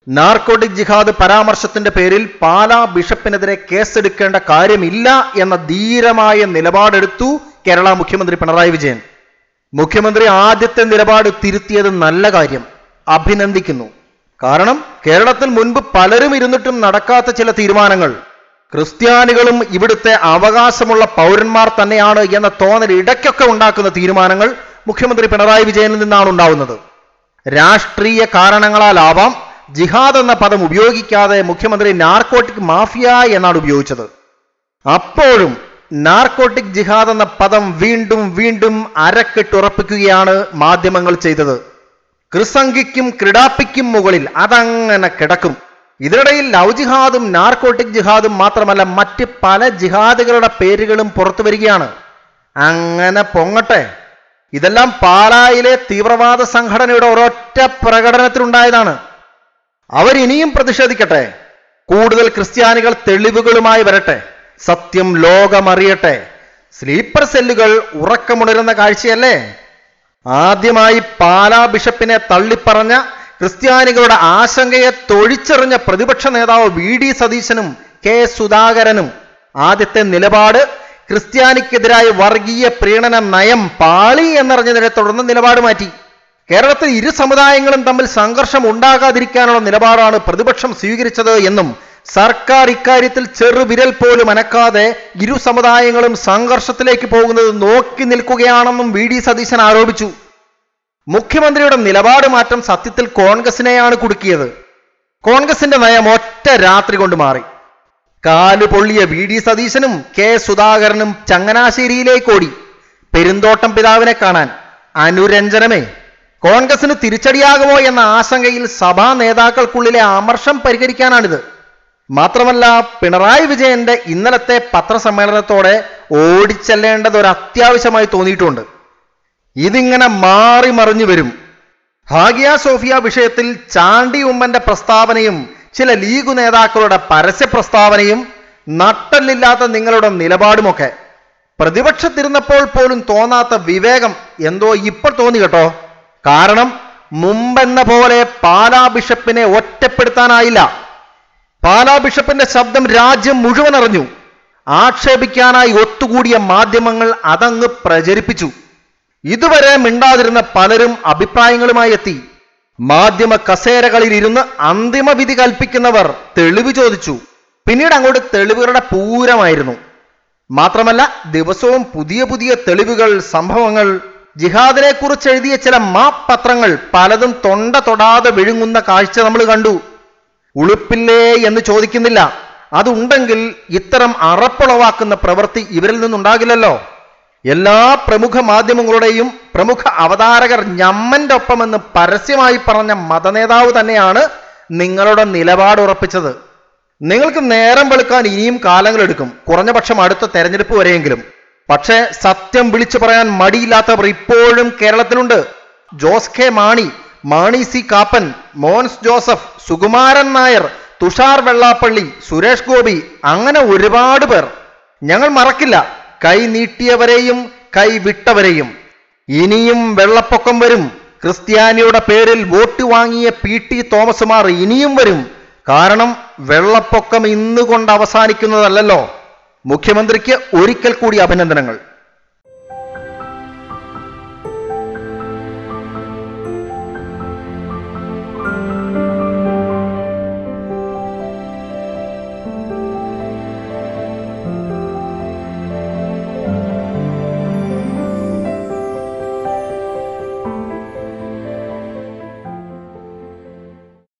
narcotic ജിഹാദ് പരാമർശത്തിന്റെ പേരിൽ പാലാ ബിഷപ്പിനെതിരെ കേസെടുക്കേണ്ട കാര്യമില്ല എന്ന ധീരമായ നിലപാടെടുത്തു കേരള മുഖ്യമന്ത്രി പിണറായി വിജയൻ മുഖ്യമന്ത്രി ആദ്യത്തെ നിലപാട് തിരുത്തിയത് നല്ല കാര്യം അഭിനന്ദിക്കുന്നു കാരണം കേരളത്തിൽ മുൻപ് പലരും ഇരുന്നിട്ടും നടക്കാത്ത ചില തീരുമാനങ്ങൾ ക്രിസ്ത്യാനികളും ഇവിടുത്തെ അവകാശമുള്ള പൗരന്മാർ തന്നെയാണ് എന്ന തോന്നൽ ഇടയ്ക്കൊക്കെ ഉണ്ടാക്കുന്ന തീരുമാനങ്ങൾ മുഖ്യമന്ത്രി പിണറായി വിജയനിൽ നിന്നാണ് ഉണ്ടാവുന്നത് രാഷ്ട്രീയ കാരണങ്ങളാലാവാം ജിഹാദ് എന്ന പദം ഉപയോഗിക്കാതെ മുഖ്യമന്ത്രി നാർക്കോട്ടിക് മാഫിയ എന്നാണ് ഉപയോഗിച്ചത് അപ്പോഴും നാർക്കോട്ടിക് ജിഹാദ് എന്ന പദം വീണ്ടും വീണ്ടും അരക്കെട്ടുറപ്പിക്കുകയാണ് മാധ്യമങ്ങൾ ചെയ്തത് ക്രിസംഗിക്കും ക്രിഡാപ്പിക്കും മുകളിൽ അതങ്ങനെ കിടക്കും ഇതിനിടയിൽ ലവ് ജിഹാദും നാർക്കോട്ടിക് ജിഹാദും മാത്രമല്ല മറ്റ് പല ജിഹാദുകളുടെ പേരുകളും പുറത്തു വരികയാണ് അങ്ങനെ പൊങ്ങട്ടെ ഇതെല്ലാം പാലായിലെ തീവ്രവാദ സംഘടനയുടെ ഒരൊറ്റ പ്രകടനത്തിലുണ്ടായതാണ് അവരിനിയും പ്രതിഷേധിക്കട്ടെ കൂടുതൽ ക്രിസ്ത്യാനികൾ തെളിവുകളുമായി വരട്ടെ സത്യം ലോകമറിയട്ടെ സ്ലീപ്പർ സെല്ലുകൾ ഉറക്കമുണരുന്ന കാഴ്ചയല്ലേ ആദ്യമായി പാലാ ബിഷപ്പിനെ തള്ളിപ്പറഞ്ഞ ക്രിസ്ത്യാനികളുടെ ആശങ്കയെ തൊഴിച്ചെറിഞ്ഞ പ്രതിപക്ഷ നേതാവ് വി ഡി സതീശനും കെ സുധാകരനും ആദ്യത്തെ നിലപാട് ക്രിസ്ത്യാനിക്കെതിരായ വർഗീയ പ്രീണന നയം പാളി എന്നറിഞ്ഞതിനെ തുടർന്ന് നിലപാട് മാറ്റി കേരളത്തിൽ ഇരു സമുദായങ്ങളും തമ്മിൽ സംഘർഷം ഉണ്ടാകാതിരിക്കാനുള്ള നിലപാടാണ് പ്രതിപക്ഷം സ്വീകരിച്ചത് എന്നും സർക്കാർ ഇക്കാര്യത്തിൽ ചെറുവിരൽ പോലും അനക്കാതെ ഇരു സമുദായങ്ങളും സംഘർഷത്തിലേക്ക് പോകുന്നത് നോക്കി നിൽക്കുകയാണെന്നും വി ഡി സതീശൻ ആരോപിച്ചു മുഖ്യമന്ത്രിയുടെ നിലപാട് മാറ്റം സത്യത്തിൽ കോൺഗ്രസിനെയാണ് കുടുക്കിയത് കോൺഗ്രസിന്റെ നയം ഒറ്റ രാത്രി കൊണ്ട് മാറി കാല് പൊള്ളിയ വി ഡി സതീശനും കെ സുധാകരനും ചങ്ങനാശ്ശേരിയിലേക്ക് ഓടി പെരുന്തോട്ടം പിതാവിനെ കാണാൻ അനുരഞ്ജനമേ കോൺഗ്രസിന് തിരിച്ചടിയാകുമോ എന്ന ആശങ്കയിൽ സഭാ നേതാക്കൾക്കുള്ളിലെ അമർഷം പരിഹരിക്കാനാണിത് മാത്രമല്ല പിണറായി വിജയന്റെ ഇന്നലത്തെ പത്രസമ്മേളനത്തോടെ ഓടിച്ചെല്ലേണ്ടത് ഒരു അത്യാവശ്യമായി തോന്നിയിട്ടുണ്ട് ഇതിങ്ങനെ മാറി മറിഞ്ഞു വരും ഹാഗിയ സോഫിയ വിഷയത്തിൽ ചാണ്ടി ഉമ്മന്റെ പ്രസ്താവനയും ചില ലീഗ് നേതാക്കളുടെ പരസ്യ പ്രസ്താവനയും നട്ടല്ലില്ലാത്ത നിങ്ങളുടെ നിലപാടുമൊക്കെ പ്രതിപക്ഷത്തിരുന്നപ്പോൾ പോലും തോന്നാത്ത വിവേകം എന്തോ ഇപ്പോൾ തോന്നി കേട്ടോ കാരണം മുമ്പെന്ന പോലെ പാലാ ബിഷപ്പിനെ ഒറ്റപ്പെടുത്താനായില്ല പാലാ ബിഷപ്പിന്റെ ശബ്ദം രാജ്യം മുഴുവൻ അറിഞ്ഞു ആക്ഷേപിക്കാനായി ഒത്തുകൂടിയ മാധ്യമങ്ങൾ അതങ്ങ് പ്രചരിപ്പിച്ചു ഇതുവരെ മിണ്ടാതിരുന്ന പലരും അഭിപ്രായങ്ങളുമായി എത്തി മാധ്യമ കസേരകളിൽ ഇരുന്ന് അന്തിമ വിധി കൽപ്പിക്കുന്നവർ തെളിവ് ചോദിച്ചു പിന്നീട് അങ്ങോട്ട് തെളിവുകളുടെ പൂരമായിരുന്നു മാത്രമല്ല ദിവസവും പുതിയ പുതിയ തെളിവുകൾ സംഭവങ്ങൾ ജിഹാദിനെ കുറിച്ച് എഴുതിയ ചില മാപ്പത്രങ്ങൾ പലതും തൊണ്ട തൊടാതെ വിഴുങ്ങുന്ന കാഴ്ച നമ്മൾ കണ്ടു ഉളുപ്പില്ലേ എന്ന് ചോദിക്കുന്നില്ല അതുണ്ടെങ്കിൽ ഇത്തരം അറപ്പുളവാക്കുന്ന പ്രവൃത്തി ഇവരിൽ നിന്നുണ്ടാകില്ലല്ലോ എല്ലാ പ്രമുഖ മാധ്യമങ്ങളുടെയും പ്രമുഖ അവതാരകർ ഞമ്മന്റെ ഒപ്പമെന്ന് പരസ്യമായി പറഞ്ഞ മതനേതാവ് തന്നെയാണ് നിങ്ങളുടെ നിലപാട് ഉറപ്പിച്ചത് നിങ്ങൾക്ക് നേരം വെളുക്കാൻ ഇനിയും കാലങ്ങളെടുക്കും കുറഞ്ഞ പക്ഷം അടുത്ത തെരഞ്ഞെടുപ്പ് വരെയെങ്കിലും പക്ഷേ സത്യം വിളിച്ചു പറയാൻ മടിയില്ലാത്തവർ ഇപ്പോഴും കേരളത്തിലുണ്ട് ജോസ് കെ മാണി മാണി സി കാപ്പൻ മോൻസ് ജോസഫ് സുകുമാരൻ നായർ തുഷാർ വെള്ളാപ്പള്ളി സുരേഷ് ഗോപി അങ്ങനെ ഒരുപാട് പേർ ഞങ്ങൾ മറക്കില്ല കൈ നീട്ടിയവരെയും കൈ വിട്ടവരെയും ഇനിയും വെള്ളപ്പൊക്കം വരും ക്രിസ്ത്യാനിയുടെ പേരിൽ വോട്ട് വാങ്ങിയ പി ടി തോമസുമാർ ഇനിയും വരും കാരണം വെള്ളപ്പൊക്കം ഇന്നുകൊണ്ട് അവസാനിക്കുന്നതല്ലല്ലോ മുഖ്യമന്ത്രിക്ക് ഒരിക്കൽ കൂടി അഭിനന്ദനങ്ങൾ